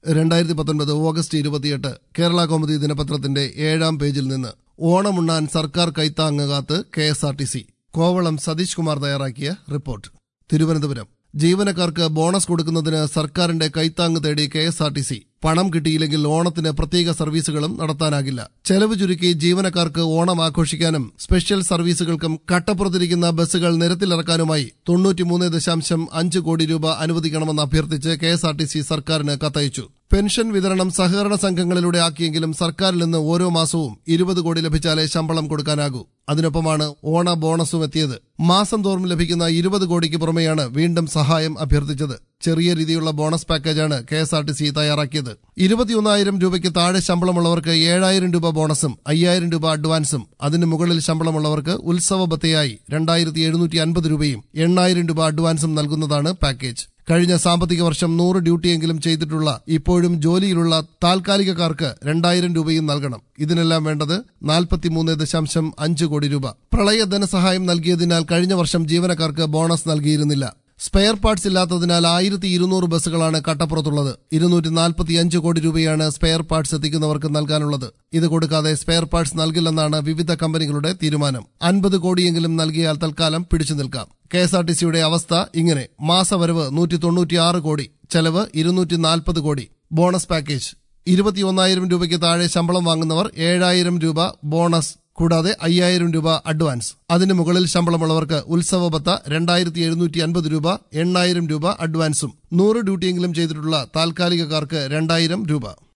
രണ്ടായിരത്തി പത്തൊൻപത് ഓഗസ്റ്റ് ഇരുപത്തിയെട്ട് കേരള കൗമുദി ദിനപത്രത്തിന്റെ ഏഴാം പേജിൽ നിന്ന് ഓണമുണ്ണാൻ സർക്കാർ കൈത്താങ്ങ് കാത്ത് K S R T C Kovalam Satheesh Kumar തയ്യാറാക്കിയ റിപ്പോർട്ട് തിരുവനന്തപുരം ജീവനക്കാർക്ക് ബോണസ് കൊടുക്കുന്നതിന് സർക്കാരിന്റെ കൈത്താങ്ങ് തേടി K S R T C പണം കിട്ടിയില്ലെങ്കിൽ ഓണത്തിന് പ്രത്യേക സർവീസുകളും നടത്താനാകില്ല ചെലവ് ചുരുക്കി ജീവനക്കാർക്ക് ഓണം ആഘോഷിക്കാനും സ്പെഷ്യൽ സർവീസുകൾക്കും കട്ടപ്പുറത്തിരിക്കുന്ന ബസ്സുകൾ നിരത്തിലിറക്കാനുമായി തൊണ്ണൂറ്റിമൂന്ന് ദശാംശം അഞ്ച് കോടി രൂപ അനുവദിക്കണമെന്ന് അഭ്യർത്ഥിച്ച് K S R T C സർക്കാരിന് കത്തയച്ചു പെൻഷൻ വിതരണം സഹകരണ സംഘങ്ങളിലൂടെ ആക്കിയെങ്കിലും സർക്കാരിൽ നിന്ന് ഓരോ മാസവും ഇരുപത് കോടി ലഭിച്ചാലേ ശമ്പളം കൊടുക്കാനാകൂ അതിനൊപ്പമാണ് ഓണ ബോണസും എത്തിയത് മാസം തോറും ലഭിക്കുന്ന ഇരുപത് കോടിക്ക് പുറമെയാണ് വീണ്ടും സഹായം അഭ്യർത്ഥിച്ചത് ചെറിയ രീതിയിലുള്ള ബോണസ് പാക്കേജാണ് K S R T C തയ്യാറാക്കിയത് ഇരുപത്തിയൊന്നായിരം രൂപയ്ക്ക് താഴെ ശമ്പളമുള്ളവർക്ക് ഏഴായിരം രൂപ ബോണസും അയ്യായിരം രൂപ അഡ്വാൻസും അതിന് മുകളിൽ ശമ്പളമുള്ളവർക്ക് ഉത്സവ ബത്തയായി രണ്ടായിരത്തി എഴുന്നൂറ്റി അൻപത് രൂപയും എണ്ണായിരം രൂപ അഡ്വാൻസും നൽകുന്നതാണ് പാക്കേജ് കഴിഞ്ഞ സാമ്പത്തിക വർഷം നൂറ് ഡ്യൂട്ടിയെങ്കിലും ചെയ്തിട്ടുള്ള ഇപ്പോഴും ജോലിയിലുള്ള താൽക്കാലികക്കാർക്ക് രണ്ടായിരം രൂപയും നൽകണം ഇതിനെല്ലാം വേണ്ടത് നാൽപ്പത്തിമൂന്ന് ദശാംശം അഞ്ച് കോടി രൂപ പ്രളയ ധനസഹായം നൽകിയതിനാൽ കഴിഞ്ഞ വർഷം ജീവനക്കാർക്ക് ബോണസ് നൽകിയിരുന്നില്ല സ്പെയർ പാർട്സ് ഇല്ലാത്തതിനാൽ ആയിരത്തി ഇരുന്നൂറ് ബസ്സുകളാണ് കട്ടപ്പുറത്തുള്ളത് ഇരുന്നൂറ്റി നാൽപ്പത്തിയഞ്ച് കോടി രൂപയാണ് സ്പെയർ പാർട്സ് എത്തിക്കുന്നവർക്ക് നൽകാനുള്ളത് ഇത് കൊടുക്കാതെ സ്പെയർ പാർട്സ് നൽകില്ലെന്നാണ് വിവിധ കമ്പനികളുടെ തീരുമാനം അൻപത് കോടിയെങ്കിലും നൽകിയാൽ തൽക്കാലം പിടിച്ചു നിൽക്കാം കെ എസ് ആർ ടി സിയുടെ അവസ്ഥ ഇങ്ങനെ മാസവരവ് നൂറ്റി തൊണ്ണൂറ്റിയാറ് കോടി ചെലവ് ഇരുന്നൂറ്റി നാൽപ്പത് കോടി ബോണസ് പാക്കേജ് ഇരുപത്തിയൊന്നായിരം രൂപയ്ക്ക് താഴെ ശമ്പളം വാങ്ങുന്നവർ ഏഴായിരം രൂപ ബോണസ് കൂടാതെ അയ്യായിരം രൂപ അഡ്വാൻസ് അതിനു മുകളിൽ ശമ്പളമുള്ളവർക്ക് ഉത്സവ ബത്ത രണ്ടായിരത്തി എഴുന്നൂറ്റി അൻപത് രൂപ എണ്ണായിരം രൂപ അഡ്വാൻസും നൂറ് ഡ്യൂട്ടിയെങ്കിലും ചെയ്തിട്ടുള്ള താൽക്കാലികക്കാർക്ക് രണ്ടായിരം രൂപ